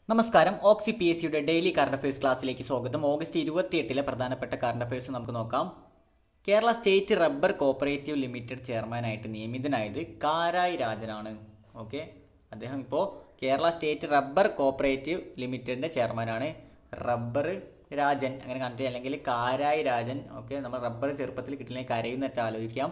നമസ്കാരം Oxy P S സിയുടെ daily current affairs ക്ലാസ്സിലേക്ക് സ്വാഗതം ഓഗസ്റ്റ് ഇരുപത്തിയെട്ടിലെ പ്രധാനപ്പെട്ട കറണ്ട് അഫയേഴ്സ് നമുക്ക് നോക്കാം Kerala state rubber cooperative limited ചെയർമാനായിട്ട് നിയമിതനായത് കാരായി രാജനാണ് ഓക്കെ അദ്ദേഹം ഇപ്പോൾ കേരള സ്റ്റേറ്റ് റബ്ബർ കോപ്പറേറ്റീവ് ലിമിറ്റഡിൻ്റെ ചെയർമാനാണ് റബ്ബർ രാജൻ അങ്ങനെ കണ്ടിട്ട് അല്ലെങ്കിൽ കാരായി രാജൻ ഓക്കെ നമ്മൾ റബ്ബർ ചെറുപ്പത്തിൽ കിട്ടില്ലെങ്കിൽ കരയുന്നിട്ട് ആലോചിക്കാം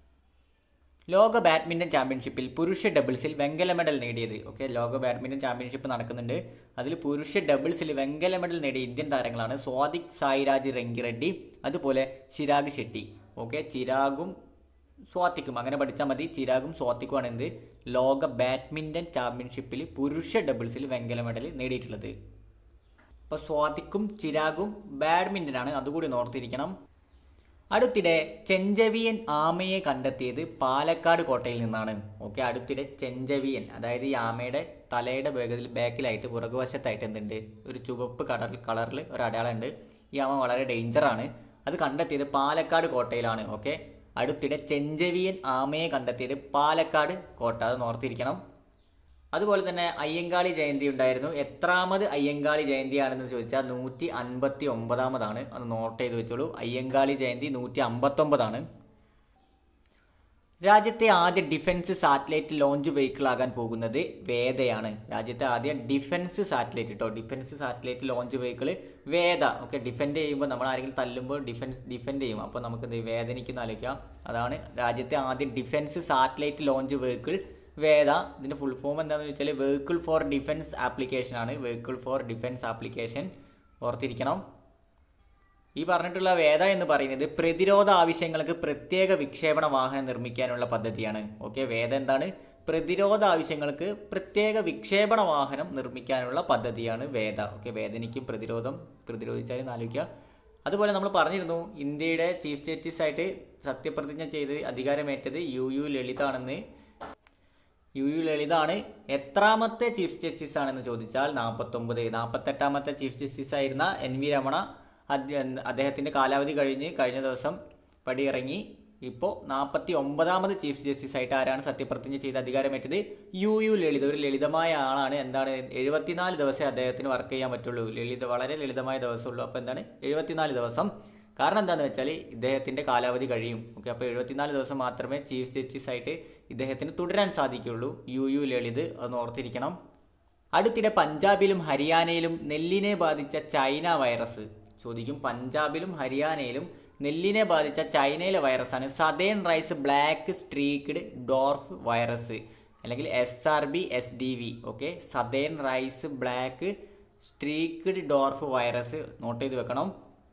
ലോക ബാഡ്മിൻ്റൺ ചാമ്പ്യൻഷിപ്പിൽ പുരുഷ ഡബിൾസിൽ വെങ്കല മെഡൽ നേടിയത് ഓക്കെ ലോക ബാഡ്മിൻ്റൺ ചാമ്പ്യൻഷിപ്പ് നടക്കുന്നുണ്ട് അതിൽ പുരുഷ ഡബിൾസിൽ വെങ്കല മെഡൽ നേടിയ ഇന്ത്യൻ താരങ്ങളാണ് സ്വാതിക് സായിരാജ് റെങ്കിറെഡ്ഡി അതുപോലെ ചിരാഗ് ഷെട്ടി ഓക്കെ ചിരാഗും സ്വാത്തിക്കും അങ്ങനെ പഠിച്ചാൽ മതി ചിരാഗും സ്വാത്തിക്കുമാണ് എന്ത് ലോക ബാഡ്മിൻ്റൺ ചാമ്പ്യൻഷിപ്പിൽ പുരുഷ ഡബിൾസിൽ വെങ്കല മെഡൽ നേടിയിട്ടുള്ളത് അപ്പോൾ സ്വാതിക്കും ചിരാഗും ബാഡ്മിൻ്റനാണ് അതുകൂടി ഓർത്തിരിക്കണം അടുത്തിടെ ചെഞ്ചവിയൻ ആമയെ കണ്ടെത്തിയത് പാലക്കാട് കോട്ടയിൽ നിന്നാണ് ഓക്കെ അടുത്തിടെ ചെഞ്ചവിയൻ അതായത് ഈ ആമയുടെ തലയുടെ വേഗത്തിൽ ബാക്കിലായിട്ട് പുറകുവശത്തായിട്ട് എന്തുണ്ട് ഒരു ചുവപ്പ് കളർ കളറിൽ ഒരു അടയാളമുണ്ട് ഈ ആമ വളരെ ഡേഞ്ചറാണ് അത് കണ്ടെത്തിയത് പാലക്കാട് കോട്ടയിലാണ് ഓക്കെ അടുത്തിടെ ചെഞ്ചവിയൻ ആമയെ കണ്ടെത്തിയത് പാലക്കാട് കോട്ട അത് ഓർത്തിരിക്കണം അതുപോലെ തന്നെ അയ്യങ്കാളി ജയന്തി ഉണ്ടായിരുന്നു എത്രാമത് അയ്യങ്കാളി ജയന്തിയാണെന്ന് ചോദിച്ചാൽ നൂറ്റി അൻപത്തി ഒമ്പതാമതാണ് അത് നോട്ട് ചെയ്ത് വെച്ചോളൂ അയ്യങ്കാളി ജയന്തി നൂറ്റി അമ്പത്തൊമ്പതാണ് രാജ്യത്തെ ആദ്യ ഡിഫൻസ് സാറ്റലൈറ്റ് ലോഞ്ച് വെഹിക്കിൾ ആകാൻ പോകുന്നത് വേദയാണ് രാജ്യത്തെ ആദ്യ ഡിഫൻസ് സാറ്റലൈറ്റ് കേട്ടോ defence satellite launch vehicle VEDA okay defend ചെയ്യുമ്പോൾ നമ്മൾ ആരെങ്കിലും തല്ലുമ്പോൾ ഡിഫൻസ് ഡിഫെൻഡ് ചെയ്യും അപ്പോൾ നമുക്ക് ഇത് വേദനിക്കുന്ന ആലോചിക്കാം അതാണ് രാജ്യത്തെ ആദ്യ defence satellite launch vehicle VEDA ഇതിന്റെ ഫുൾ ഫോം എന്താണെന്ന് വെച്ചാൽ വെഹിക്കിൾ ഫോർ ഡിഫൻസ് ആപ്ലിക്കേഷൻ ആണ് വെഹിക്കിൾ ഫോർ ഡിഫൻസ് ആപ്ലിക്കേഷൻ ഓർത്തിരിക്കണം ഈ പറഞ്ഞിട്ടുള്ള വേദ എന്ന് പറയുന്നത് പ്രതിരോധ ആവശ്യങ്ങൾക്ക് പ്രത്യേക വിക്ഷേപണ വാഹനം നിർമ്മിക്കാനുള്ള പദ്ധതിയാണ് ഓക്കെ വേദ എന്താണ് പ്രതിരോധ ആവശ്യങ്ങൾക്ക് പ്രത്യേക വിക്ഷേപണ വാഹനം നിർമ്മിക്കാനുള്ള പദ്ധതിയാണ് വേദ ഓക്കെ വേദനയ്ക്കും പ്രതിരോധം പ്രതിരോധിച്ചാലും ആലോചിക്കുക അതുപോലെ നമ്മൾ പറഞ്ഞിരുന്നു ഇന്ത്യയുടെ ചീഫ് ജസ്റ്റിസ് ആയിട്ട് സത്യപ്രതിജ്ഞ ചെയ്ത് അധികാരമേറ്റത് യു യു ലളിതാണെന്ന് യു യു ലളിതാണ് എത്രാമത്തെ ചീഫ് ജസ്റ്റിസ് ആണെന്ന് ചോദിച്ചാൽ നാൽപ്പത്തൊമ്പത് നാൽപ്പത്തെട്ടാമത്തെ ചീഫ് ജസ്റ്റിസ് ആയിരുന്ന എൻ വി രമണ അദ്ദേഹത്തിൻ്റെ കാലാവധി കഴിഞ്ഞ് കഴിഞ്ഞ ദിവസം പടിയിറങ്ങി ഇപ്പോൾ നാൽപ്പത്തി ഒമ്പതാമത് ചീഫ് ജസ്റ്റിസ് ആയിട്ട് ആരാണ് സത്യപ്രതിജ്ഞ ചെയ്ത് അധികാരമേറ്റത് യു യു ലളിത ഒരു ലളിതമായ ആളാണ് എന്താണ് എഴുപത്തിനാല് ദിവസമേ അദ്ദേഹത്തിന് വർക്ക് ചെയ്യാൻ പറ്റുള്ളൂ ലളിത വളരെ ലളിതമായ ദിവസമുള്ളൂ അപ്പോൾ എന്താണ് എഴുപത്തിനാല് ദിവസം കാരണം എന്താണെന്ന് വെച്ചാൽ ഇദ്ദേഹത്തിൻ്റെ കാലാവധി കഴിയും ഓക്കെ അപ്പോൾ എഴുപത്തിനാല് ദിവസം മാത്രമേ ചീഫ് ജസ്റ്റിസ് ആയിട്ട് ഇദ്ദേഹത്തിന് തുടരാൻ സാധിക്കുള്ളൂ യു യു ലളിത് അത് ഓർത്തിരിക്കണം അടുത്തിടെ പഞ്ചാബിലും ഹരിയാനയിലും നെല്ലിനെ ബാധിച്ച ചൈന വൈറസ് ചോദിക്കും പഞ്ചാബിലും ഹരിയാനയിലും നെല്ലിനെ ബാധിച്ച ചൈനയിലെ വൈറസാണ് southern rice black streaked dwarf virus അല്ലെങ്കിൽ S R B S D V okay southern rice black streaked dwarf virus note ചെയ്ത് വെക്കണം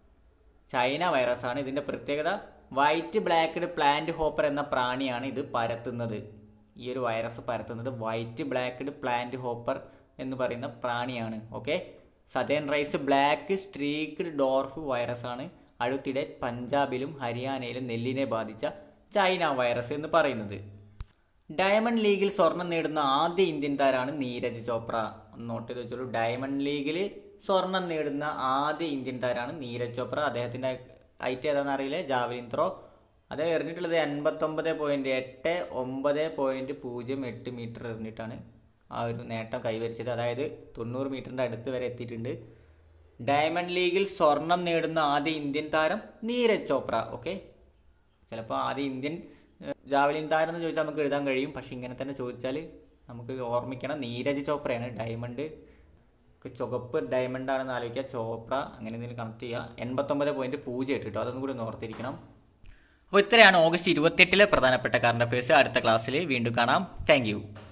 ചൈന വൈറസാണ് ഇതിൻ്റെ പ്രത്യേകത വൈറ്റ് ബ്ലാക്ക്ഡ് പ്ലാന്റ് ഹോപ്പർ എന്ന പ്രാണിയാണ് ഇത് പരത്തുന്നത് ഈ ഒരു വൈറസ് പരത്തുന്നത് വൈറ്റ് ബ്ലാക്ക്ഡ് പ്ലാന്റ് ഹോപ്പർ എന്ന് പറയുന്ന പ്രാണിയാണ് okay southern rice black streaked dwarf virus ആണ് അടുത്തിടെ പഞ്ചാബിലും ഹരിയാനയിലും നെല്ലിനെ ബാധിച്ച ചൈന വൈറസ് എന്ന് പറയുന്നത് ഡയമണ്ട് ലീഗിൽ സ്വർണം നേടുന്ന ആദ്യ ഇന്ത്യൻ താരമാണ് നീരജ് ചോപ്ര നോട്ട് ചെയ്ത് വെച്ചോളൂ ഡയമണ്ട് ലീഗിൽ സ്വർണം നേടുന്ന ആദ്യ ഇന്ത്യൻ താരമാണ് നീരജ് ചോപ്ര അദ്ദേഹത്തിൻ്റെ ഹൈറ്റ് ഏതാണെന്ന് അറിയില്ല ജാവലിൻ ത്രോ അദ്ദേഹം എറിഞ്ഞിട്ടുള്ളത് എൺപത്തൊമ്പത് പോയിൻറ്റ് എട്ട് ഒമ്പത് പോയിൻറ്റ് പൂജ്യം എട്ട് മീറ്റർ എറിഞ്ഞിട്ടാണ് ആ ഒരു നേട്ടം കൈവരിച്ചത് അതായത് തൊണ്ണൂറ് മീറ്ററിൻ്റെ അടുത്ത് വരെ എത്തിയിട്ടുണ്ട് ഡയമണ്ട് ലീഗിൽ സ്വർണം നേടുന്ന ആദ്യ ഇന്ത്യൻ താരം നീരജ് ചോപ്ര ഓക്കെ ചിലപ്പോൾ ആദ്യ ഇന്ത്യൻ ജാവലിൻ താരം എന്ന് ചോദിച്ചാൽ നമുക്ക് എഴുതാൻ കഴിയും പക്ഷെ ഇങ്ങനെ തന്നെ ചോദിച്ചാൽ നമുക്ക് ഓർമ്മിക്കണം നീരജ് ചോപ്രയാണ് ഡയമണ്ട് ചുവപ്പ് ഡയമണ്ട് ആണെന്ന് ആലോചിക്കുക ചോപ്ര അങ്ങനെ എന്തെങ്കിലും കണക്ട് ചെയ്യുക എൺപത്തൊമ്പത് പോയിന്റ് പൂജ്യം എട്ട് കേട്ടോ അതൊന്നും കൂടി ഒന്ന് ഓർത്തിരിക്കണം അപ്പോൾ ഇത്രയാണ് ഓഗസ്റ്റ് ഇരുപത്തെട്ടിലെ പ്രധാനപ്പെട്ട കറണ്ട് അഫയേഴ്സ് അടുത്ത ക്ലാസ്സിൽ വീണ്ടും കാണാം താങ്ക്